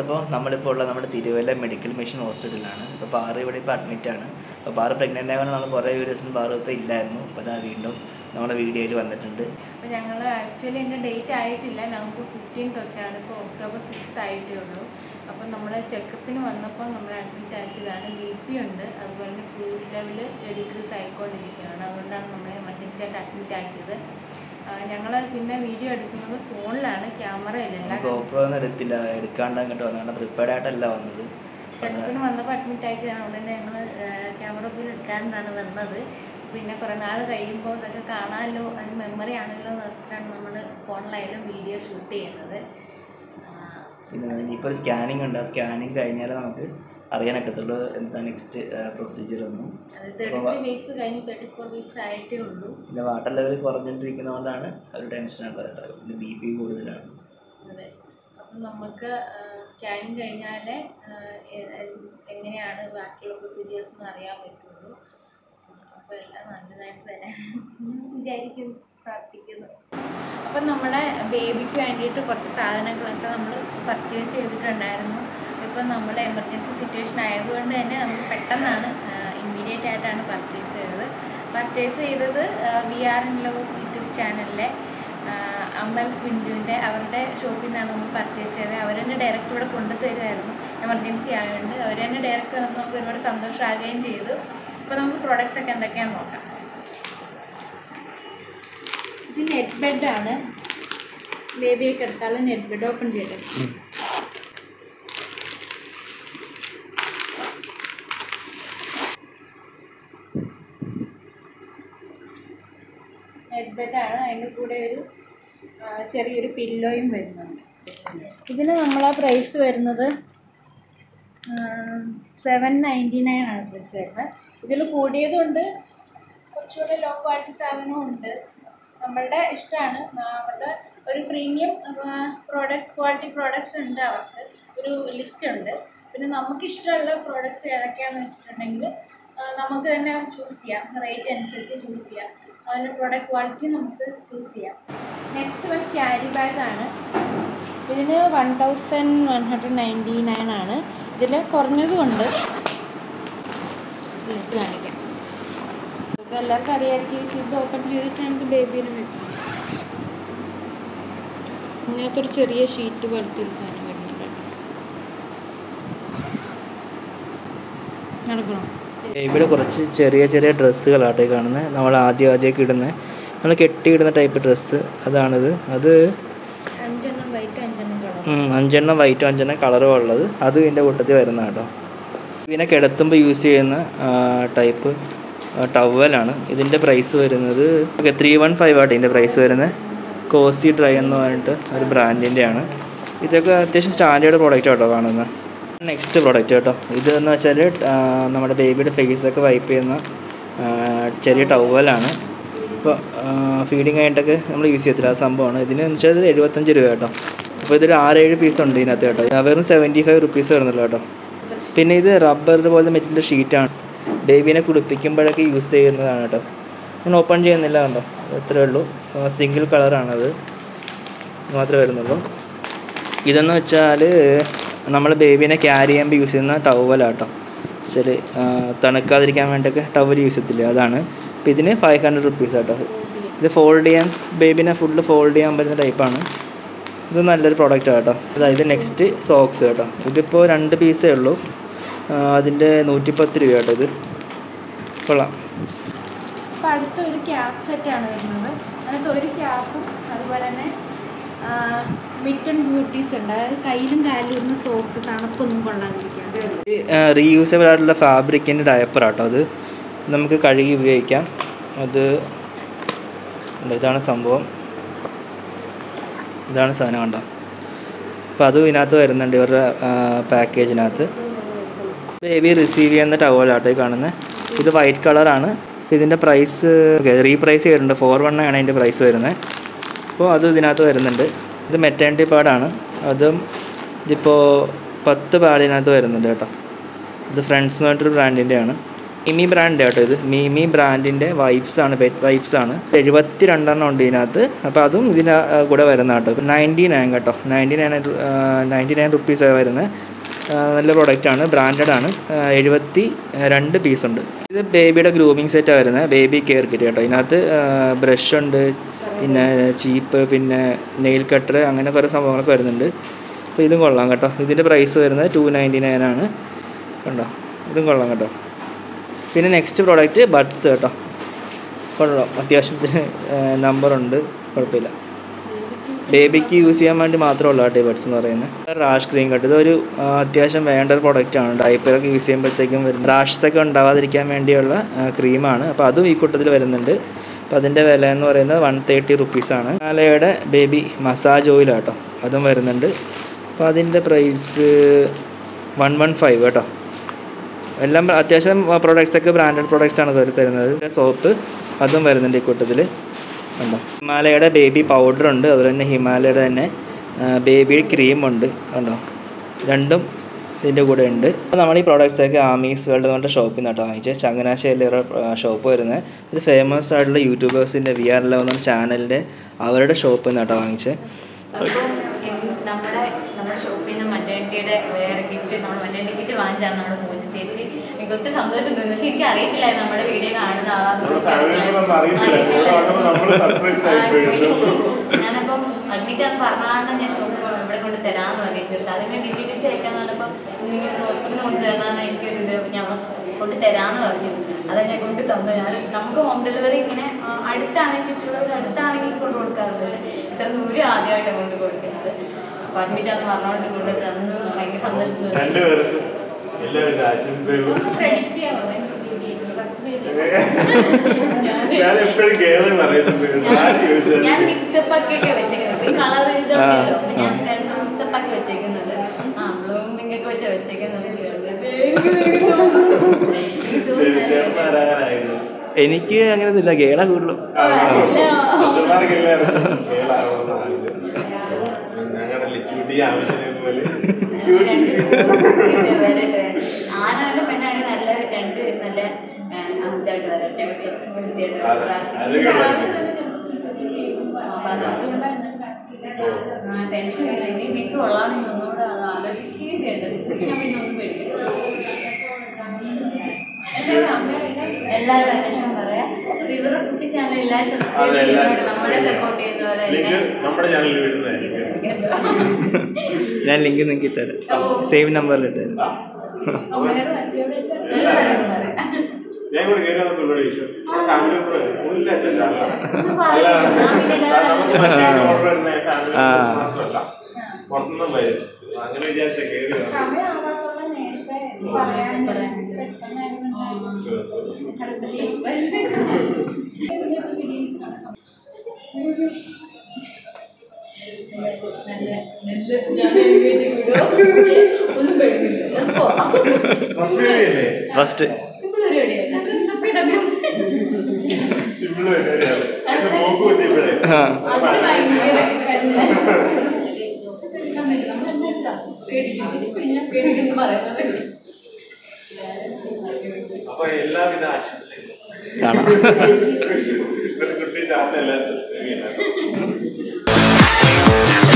അപ്പോൾ നമ്മളിപ്പോൾ ഉള്ള നമ്മുടെ തിരുവല്ല മെഡിക്കൽ മിഷൻ ഹോസ്പിറ്റലിലാണ് ഇപ്പോൾ പാറു ഇവിടെ ഇപ്പോൾ അഡ്മിറ്റ് ആണ് അപ്പോൾ പാറു പ്രഗ്നൻ്റ് ആയതുകൊണ്ട് നമ്മൾ കുറേ വീഡിയോസിന് പാറു ഇപ്പോൾ ഇല്ലായിരുന്നു അപ്പോൾ അതാ വീണ്ടും നമ്മുടെ വീഡിയോയിൽ വന്നിട്ടുണ്ട് അപ്പോൾ ഞങ്ങൾ ആക്ച്വലി എൻ്റെ ഡേറ്റ് ആയിട്ടില്ല ഞങ്ങൾക്ക് ഫിഫ്റ്റീൻത്ത് ഒക്കെയാണ് ഇപ്പോൾ ഒക്ടോബർ സിക്സ്ത് ആയിട്ടേ ഉള്ളൂ അപ്പോൾ നമ്മൾ ചെക്കപ്പിന് വന്നപ്പോൾ നമ്മൾ അഡ്മിറ്റ് ആക്കിയതാണ് ബി പി ഉണ്ട് അതുപോലെ തന്നെ ഫ്ലൂയിഡ് ലെവൽ ഡിക്രീസ് ആയിക്കൊണ്ടിരിക്കുകയാണ് അതുകൊണ്ടാണ് നമ്മളെ എമർജൻസി ആയിട്ട് അഡ്മിറ്റ് ആക്കിയത് ഞങ്ങൾ പിന്നെ വീഡിയോ എടുക്കുന്നത് ഫോണിലാണ് ക്യാമറയിലല്ല ഗോപ്രോ ഒന്നും എടുത്തില്ല എടുക്കാണ്ട് അങ്ങോട്ട് വന്നതാണ് പ്രിപ്പയർഡ് ആയിട്ടല്ല വന്നത് ചെക്കപ്പിന് വന്നപ്പോൾ അഡ്മിറ്റ് ആക്കിയതാണ് അതുകൊണ്ട് തന്നെ ഞങ്ങൾ ക്യാമറ പോയി എടുക്കാണ്ടാണ് വന്നത് പിന്നെ കുറേ നാൾ കഴിയുമ്പോൾ ഇതൊക്കെ കാണാമല്ലോ അത് മെമ്മറി ആണല്ലോ എന്ന് വെച്ചിട്ടാണ് നമ്മൾ ഫോണിലായാലും വീഡിയോ ഷൂട്ട് ചെയ്യുന്നത് ആ, പിന്നെ ഇനിയിപ്പോൾ ഒരു സ്കാനിങ് ഉണ്ട് ആ സ്കാനിങ് കഴിഞ്ഞാലേ നമുക്ക് അറിയാനൊക്കത്തുള്ളൂ എന്താ നെക്സ്റ്റ് പ്രൊസീജിയർ ഒന്നും അത് തേർട്ടി ത്രീ വീക്സ് കഴിഞ്ഞ് തേർട്ടി ഫോർ വീക്സ് ആയിട്ടേ ഉള്ളൂ പിന്നെ വാട്ടർ ലെവൽ കുറഞ്ഞുകൊണ്ടിരിക്കുന്നതുകൊണ്ടാണ് ഒരു ടെൻഷൻ ഉള്ളത് കേട്ടോ പിന്നെ ബി പി കൂടുതലാണ് അതെ അപ്പം നമുക്ക് സ്കാനിങ് കഴിഞ്ഞാലേ ആ, എ- എ- എങ്ങനെയാണ് ബാക്കിയുള്ള പ്രൊസീജിയേഴ്സ് എന്ന് അറിയാൻ പറ്റുള്ളൂ അപ്പോൾ എല്ലാം നല്ലതായിട്ട് തന്നെ വിചാരിക്കുന്നു പ്രാർത്ഥിക്കുന്നു അപ്പം നമ്മുടെ ബേബിക്ക് വേണ്ടിയിട്ട് കുറച്ച് സാധനങ്ങളൊക്കെ നമ്മൾ പർച്ചേസ് ചെയ്തിട്ടുണ്ടായിരുന്നു ഇപ്പം നമ്മുടെ എമർജൻസി സിറ്റുവേഷൻ ആയതുകൊണ്ട് തന്നെ നമുക്ക് പെട്ടെന്നാണ് ഇമ്മീഡിയറ്റ് ആയിട്ടാണ് പർച്ചേസ് ചെയ്തത് പർച്ചേസ് ചെയ്തത് we are in love YouTube ചാനലിലെ അമ്മൽ ബിന്ദുവിൻ്റെ അവരുടെ ഷോപ്പിൽ നിന്നാണ് നമ്മൾ പർച്ചേസ് ചെയ്തത് അവർ തന്നെ ഡയറക്റ്റ് ഇവിടെ കൊണ്ടുതരുമായിരുന്നു എമർജൻസി ആയതുകൊണ്ട് അവർ തന്നെ ഡയറക്റ്റ് വന്നപ്പോൾ നമുക്ക് ഒരുപാട് സന്തോഷമാകുകയും ചെയ്തു അപ്പോൾ നമുക്ക് പ്രോഡക്റ്റ്സ് ഒക്കെ എന്തൊക്കെയാണെന്ന് നോക്കാം ഇത് നെറ്റ് ബെഡാണ് ബേബിയൊക്കെ എടുത്താലും നെറ്റ് ബെഡ് ഓപ്പൺ ചെയ്തത് നെറ്റ് ബെഡാണ് അതിൻ്റെ കൂടെ ഒരു ആ, ചെറിയൊരു പില്ലോയും വരുന്നുണ്ട് ഇതിന് നമ്മളെ പ്രൈസ് വരുന്നത് സെവൻ നയൻറ്റി നയൻ ആണ് പ്രൈസ് വരുന്നത് ഇതിൽ കൂടിയതുണ്ട് കുറച്ചുകൂടെ ലോ ക്വാളിറ്റി സാധനവും ഉണ്ട് നമ്മളുടെ ഇഷ്ടമാണ് അവരുടെ ഒരു പ്രീമിയം പ്രോഡക്റ്റ് ക്വാളിറ്റി പ്രോഡക്റ്റ്സ് ഉണ്ട് അവർക്ക് ഒരു ലിസ്റ്റ് ഉണ്ട് പിന്നെ നമുക്ക് ഇഷ്ടമുള്ള പ്രോഡക്റ്റ്സ് ഏതൊക്കെയാണെന്ന് വെച്ചിട്ടുണ്ടെങ്കിൽ ആ, നമുക്ക് തന്നെ ചൂസ് ചെയ്യാം റേറ്റ് അനുസരിച്ച് ചൂസ് ചെയ്യാം അതിൻ്റെ പ്രോഡക്റ്റ് ക്വാളിറ്റി നമുക്ക് ചൂസ് ചെയ്യാം നെക്സ്റ്റ് വൺ ക്യാരി ബാഗ് ആണ് ഇതിന് one thousand one hundred ninety nine ആണ് ഇതിൽ കുറഞ്ഞതും ഉണ്ട് ഇത് കാണിക്കാം ഇത് എല്ലാവർക്കും അറിയാമായിരിക്കും ഈ സിബ് ഓപ്പൺ ചെയ്തിട്ടാണ് ഇത് ബേബീനെ വെക്കുന്നത് ഇതിനകത്തൊരു ചെറിയ ഷീറ്റ് പോലത്തെ ഒരു സാധനം വരുന്നുണ്ട് നടക്കണോ ഇവിടെ കുറച്ച് ചെറിയ ചെറിയ ഡ്രസ്സുകളാട്ടോ ഈ കാണുന്നത് നമ്മൾ ആദ്യം ആദ്യമൊക്കെ ഇടുന്നത് നമ്മൾ കെട്ടിയിടുന്ന ടൈപ്പ് ഡ്രസ്സ് അതാണിത് അത് അഞ്ചെണ്ണം വൈറ്റ് അഞ്ചെണ്ണം കളർ ഉം, അഞ്ചെണ്ണം വൈറ്റും അഞ്ചെണ്ണം കളറും ഉള്ളത് അത് ഇതിൻ്റെ കൂട്ടത്തിൽ വരുന്ന കേട്ടോ ഇതിനെ കിടത്തുമ്പോൾ യൂസ് ചെയ്യുന്ന ടൈപ്പ് ടവലാണ് ഇതിൻ്റെ പ്രൈസ് വരുന്നത് ത്രീ വൺ ഫൈവ് ആട്ടോ ഇതിൻ്റെ പ്രൈസ് വരുന്നത് കോസി ഡ്രൈ എന്ന് പറഞ്ഞിട്ട് ഒരു ബ്രാൻഡിൻ്റെ ആണ് ഇതൊക്കെ അത്യാവശ്യം സ്റ്റാൻഡേർഡ് പ്രോഡക്റ്റ് കേട്ടോ കാണുന്നത് നെക്സ്റ്റ് പ്രോഡക്റ്റ് കേട്ടോ ഇതെന്ന് വെച്ചാൽ നമ്മുടെ ബേബിയുടെ ഫേസൊക്കെ വൈപ്പ് ചെയ്യുന്ന ആ, ചെറിയ ടവലാണ് ഇപ്പോൾ ഫീഡിങ് ആയിട്ടൊക്കെ നമ്മൾ യൂസ് ചെയ്യത്തില്ല ആ സംഭവമാണ് ഇതിന് എന്ന് വെച്ചാൽ ഇത് എഴുപത്തഞ്ച് രൂപ കേട്ടോ അപ്പോൾ ഇതൊരു ആറേഴ് പീസ് ഉണ്ട് ഇതിനകത്ത് കേട്ടോ ആ, വെറും സെവൻറ്റി ഫൈവ് റുപ്പീസ് വരുന്നുള്ളൂ കേട്ടോ പിന്നെ ഇത് റബ്ബർ പോലത്തെ മെറ്റീരിയൽ ഷീറ്റാണ് ബേബീനെ കുളിപ്പിക്കുമ്പോഴൊക്കെ യൂസ് ചെയ്യുന്നതാണ് കേട്ടോ ഞാൻ ഓപ്പൺ ചെയ്യുന്നില്ല കണ്ടോ ഇത്രയേ ഉള്ളൂ സിംഗിൾ കളറാണത് മാത്രമേ വരുന്നുള്ളൂ ഇതെന്ന് വെച്ചാൽ നമ്മൾ ബേബീനെ ക്യാരി ചെയ്യുമ്പോൾ യൂസ് ചെയ്യുന്ന ടവലാട്ടോ വെച്ചാൽ തണുക്കാതിരിക്കാൻ വേണ്ടിയൊക്കെ ടവൽ യൂസ് ചെയ്യത്തില്ലേ അതാണ് അപ്പോൾ ഇതിന് ഫൈവ് ഹൺഡ്രഡ് റുപ്പീസ് കേട്ടോ ഇത് ഫോൾഡ് ചെയ്യാൻ ബേബീനെ ഫുള്ള് ഫോൾഡ് ചെയ്യാൻ പറ്റുന്ന ടൈപ്പാണ് ഇത് നല്ലൊരു പ്രോഡക്റ്റ് കേട്ടോ അതായത് നെക്സ്റ്റ് സോക്സ് കേട്ടോ ഇതിപ്പോൾ രണ്ട് പീസേ ഉള്ളൂ ആ, അതിൻ്റെ നൂറ്റിപ്പത്ത് രൂപ കേട്ടോ ഇത് കൊള്ളാം അപ്പോൾ അടുത്ത ഒരു ക്യാപ്പ് സെറ്റാണ് വരുന്നത് അതിനകത്ത് ഒരു ക്യാപ്പും അതുപോലെ തന്നെ മിറ്റൻ ബ്യൂട്ടീസ് ഉണ്ട് അതായത് കയ്യിലും കാലിലും ഇടുന്ന സോക്സ് തണുപ്പൊന്നും കൊള്ളാതിരിക്കാൻ റീയൂസബിൾ ആയിട്ടുള്ള ഫാബ്രിക്കിൻ്റെ ഡയപ്പർ ആട്ടോ അത് നമുക്ക് കഴുകി ഉപയോഗിക്കാം അത് ഉണ്ട്, ഇതാണ് സംഭവം ഇതാണ് സാധനം കണ്ടോ അപ്പോൾ അതും ഇതിനകത്ത് വരുന്നുണ്ട് ഇവരുടെ പാക്കേജിനകത്ത് ബേബി റിസീവ് ചെയ്യുന്ന ടവലാട്ടോ ഈ കാണുന്നത് ഇത് വൈറ്റ് കളറാണ് ഇതിൻ്റെ പ്രൈസ് റീപ്രൈസ് ചെയ്തിട്ടുണ്ട് ഫോർ വൺ ആണ് ഇതിൻ്റെ പ്രൈസ് വരുന്നത് അപ്പോൾ അതും ഇതിനകത്ത് വരുന്നുണ്ട് ഇത് മെറ്റേണിറ്റി പാഡാണ് അതും ഇതിപ്പോൾ പത്ത് പാഡിനകത്ത് വരുന്നുണ്ട് കേട്ടോ ഇത് ഫ്രണ്ട്സ് എന്ന് പറഞ്ഞിട്ടൊരു ബ്രാൻഡിൻ്റെ ആണ് മിമി ബ്രാൻഡ് കേട്ടോ ഇത് മിമി ബ്രാൻഡിൻ്റെ വൈപ്സ് ആണ് പെറ്റ് വൈപ്സ് ആണ് എഴുപത്തി രണ്ടെണ്ണം ഉണ്ട് ഇതിനകത്ത് അപ്പോൾ അതും ഇതിൻ്റെ ആ, കൂടെ വരുന്ന കേട്ടോ നയൻറ്റി നയൻ കേട്ടോ നയൻറ്റി നയൻ നയൻറ്റി നയൻ റുപ്പീസാണ് വരുന്നത് നല്ല പ്രോഡക്റ്റ് ആണ് ബ്രാൻഡഡ് ആണ് എഴുപത്തി രണ്ട് പീസ് ഉണ്ട് ഇത് ബേബിയുടെ ഗ്രൂമിങ് സെറ്റാണ് വരുന്നത് ബേബി കെയർ കിറ്റ് കേട്ടോ ഇതിനകത്ത് ബ്രഷ് ഉണ്ട് പിന്നെ ചീപ്പ് പിന്നെ നെയിൽ കട്ടർ അങ്ങനെ കുറേ സംഭവങ്ങളൊക്കെ വരുന്നുണ്ട് അപ്പോൾ ഇതും കൊള്ളാം കേട്ടോ ഇതിൻ്റെ പ്രൈസ് വരുന്നത് ടു നയൻറ്റി നയൻ ആണ് കണ്ടോ ഇതും കൊള്ളാം കേട്ടോ പിന്നെ നെക്സ്റ്റ് പ്രോഡക്റ്റ് ബഡ്സ് കേട്ടോ കൊള്ളാം അത്യാവശ്യത്തിന് നമ്പറുണ്ട് കുഴപ്പമില്ല ബേബിക്ക് യൂസ് ചെയ്യാൻ വേണ്ടി മാത്രമേ ഉള്ളൂ കേട്ടോ ഈ ബഡ്സ് എന്ന് പറയുന്നത് റാഷ് ക്രീം കേട്ടോ ഇതൊരു ആ, അത്യാവശ്യം വേണ്ട ഒരു പ്രോഡക്റ്റ് ആണ് ഡയപ്പറൊക്കെ യൂസ് ചെയ്യുമ്പോഴത്തേക്കും വരുന്ന റാഷസ് ഒക്കെ ഉണ്ടാവാതിരിക്കാൻ വേണ്ടിയുള്ള ക്രീമാണ് അപ്പോൾ അതും ഈ കൂട്ടത്തിൽ വരുന്നുണ്ട് അപ്പോൾ അതിൻ്റെ വില എന്ന് പറയുന്നത് വൺ തേർട്ടി റുപ്പീസാണ് ഹിമാലയയുടെ ബേബി മസാജ് ഓയിൽ കേട്ടോ അതും വരുന്നുണ്ട് അപ്പോൾ അതിൻ്റെ പ്രൈസ് വൺ വൺ ഫൈവ് കേട്ടോ എല്ലാം അത്യാവശ്യം പ്രോഡക്റ്റ്സ് ഒക്കെ ബ്രാൻഡഡ് പ്രോഡക്റ്റ്സ് ആണ് ഇവർ തരുന്നത് സോപ്പ് അതും വരുന്നുണ്ട് ഈ കൂട്ടത്തിൽ കണ്ടോ ഹിമാലയയുടെ ബേബി പൗഡർ ഉണ്ട് അതുപോലെ തന്നെ ഹിമാലയയുടെ തന്നെ ബേബി ക്രീം ഉണ്ട് കണ്ടോ രണ്ടും ഇതിൻ്റെ കൂടെ ഉണ്ട് അപ്പോൾ നമ്മൾ ഈ പ്രോഡക്റ്റ്സ് ഒക്കെ ആമീസ് വേൾഡ് എന്ന് പറഞ്ഞ ഷോപ്പിൽ നിന്നാട്ടോ വാങ്ങിച്ചത് ചങ്ങനാശ്ശേരിയിലെ ഷോപ്പ് വരുന്നത് ഇത് ഫേമസ് ആയിട്ടുള്ള യൂട്യൂബേഴ്സിൻ്റെ വി ആർ ലവ് എന്ന ചാനലിൻ്റെ അവരുടെ ഷോപ്പിൽ നിന്നാട്ടോ വാങ്ങിച്ചത് അപ്പം എൻ- നമ്മുടെ നമ്മുടെ ഷോപ്പിൽ നിന്ന് മറ്റേറ്റിയുടെ വേറെ ഗിഫ്റ്റ് നമ്മൾ മറ്റേറ്റി ഗിഫ്റ്റ് വാങ്ങിച്ചാണ് നമ്മുടെ പൂജ ചേച്ചി എനിക്ക് ഒത്തിരി സന്തോഷം തോന്നി പക്ഷെ എനിക്ക് അറിയത്തില്ലായിരുന്നു നമ്മുടെ വീഡിയോ കാണുന്ന നമ്മുടെ family member ഒന്നും അറിയത്തില്ല. ഇവിടെ വന്നപ്പോൾ നമ്മള് surprise ആയിപ്പോയി. ഞാനപ്പം അഡ്മിറ്റ് ആണെന്ന് പറഞ്ഞാണ് ഞാൻ ഷോപ്പിൽ ഇവിടെ കൊണ്ട് തരാമെന്ന് അറിയിച്ചെടുത്ത് അതിന് ഡി ടി ടി സി അയക്കാന്ന് പറഞ്ഞപ്പോൾ നിങ്ങൾ ഹോസ്പിറ്റലിൽ കൊണ്ട് തരണമെന്ന് എനിക്കൊരു ഇത് ഞാൻ കൊണ്ട് തരാമെന്ന് പറഞ്ഞു അതാ ഞാൻ കൊണ്ട് തന്നു ഞാൻ നമുക്ക് ഹോം ഡെലിവറി ഇങ്ങനെ ആ, അടുത്താണെങ്കിൽ ചുറ്റുള്ളവർ അടുത്താണെങ്കിൽ കൊണ്ട് കൊടുക്കാറുണ്ട് പക്ഷെ ഇത്ര ദൂരം ആദ്യമായിട്ടാണ് കൊണ്ട് കൊടുക്കുന്നത് അപ്പോൾ അഡ്മിറ്റ് ആണെന്ന് പറഞ്ഞുകൊണ്ട് കൊണ്ട് തന്നു ഭയങ്കര സന്തോഷം തോന്നി രണ്ടുപേർക്കും എല്ലാവിധ ആശംസകളും ഒന്ന് predict ചെയ്യാമോ? എനിക്ക് ഞാൻ എപ്പോഴും കേരളം പറയുന്നുണ്ട് ആര് ചോദിച്ചാലും ഞാൻ മിക്സപ്പ് ആക്കിയൊക്കെ വെച്ചേക്കുന്നത് ഈ കളർ ഇതുണ്ടല്ലോ അപ്പൊ ഞാൻ രണ്ട് മിക്സപ്പ് ആക്കി വെച്ചേക്കുന്നത് ആ ബ്ലൂമിംഗ് ഒക്കെ വെച്ച വെച്ചേക്കുന്നത് ചെറുപ്പക്കാരായിരുന്നു എനിക്ക് അങ്ങനെയൊന്നുമില്ല ഗേള കൂടുതലും അച്ഛന്മാർക്ക് എല്ലാവർക്കും കേരളമാവണമെന്നാണ് ഞങ്ങളുടെ ലിച്ചൂട്ടി ആവശ്യം പോലെ ആരായാലും പെണ്ണായാലും നല്ല രണ്ട് നല്ല ആ, ഇതായിട്ട് വരട്ടെ വൃത്തിയായിട്ട് ആ ടെൻഷൻ ഇല്ല ഇനി വീട്ടിൽ ഉള്ളതാണെങ്കിൽ ഒന്നുകൂടെ അത് ആലോചിക്കുകയും ചെയ്യേണ്ടത് ഞാൻ പിന്നെ ഒന്നും പേടിക്കില്ല എല്ലാവരും അന്വേഷണം പറയാം അപ്പൊ ഇവരുടെ കുട്ടി ചാനൽ എല്ലാവരും സബ്സ്ക്രൈബ് അതെ, എല്ലാവരും ചെയ്യുന്നവർ നമ്മളെ സപ്പോർട്ട് ചെയ്യുന്നവരെ ലിങ്ക് നമ്മുടെ ചാനലിൽ വരുന്നതായിരിക്കും ഞാൻ ലിങ്ക് നിങ്ങൾക്ക് ഇട്ടുതരാം സേവ് നമ്പറിൽ ഇട്ടുതരാം അമ്മയോടും അച്ഛയോടും എല്ലാവരോടും പറയാം ഞാൻ കൂടെ കയറി വന്നപ്പോൾ ഇവിടെ വിഷു ഫാമിലി കൂടെ മുല്ല അച്ഛൻ ഒന്ന് പറയൂ. ഞാൻ പിന്നെ എല്ലാവരും ഓർഡർ വരുന്ന ഫാമിലി ആ. മാത്രമല്ല പുറത്തുനിന്നും വരും അങ്ങനെ വിചാരിച്ച കയറി വന്നു. സമയമാകാത്തോളം നേരത്തെ പറയാൻ ഒന്നും പേടിക്കില്ല ഫസ്റ്റ് പരിപാടിയല്ലേ ഫസ്റ്റ് സിമ്പിൾ പരിപാടിയല്ല സിമ്പിൾ പരിപാടിയാണ് ഇത് മോക്ക് കുത്തിയപ്പോഴേ ആ അത് ഭയങ്കര പേടിക്കുന്നു പേടിക്കുന്നു പറയുന്നത് അപ്പൊ എല്ലാവിധ ആശംസകളും കാണാം ഇവരുടെ കുട്ടി ചാനൽ എല്ലാവരും സബ്സ്ക്രൈബ് ചെയ്യണം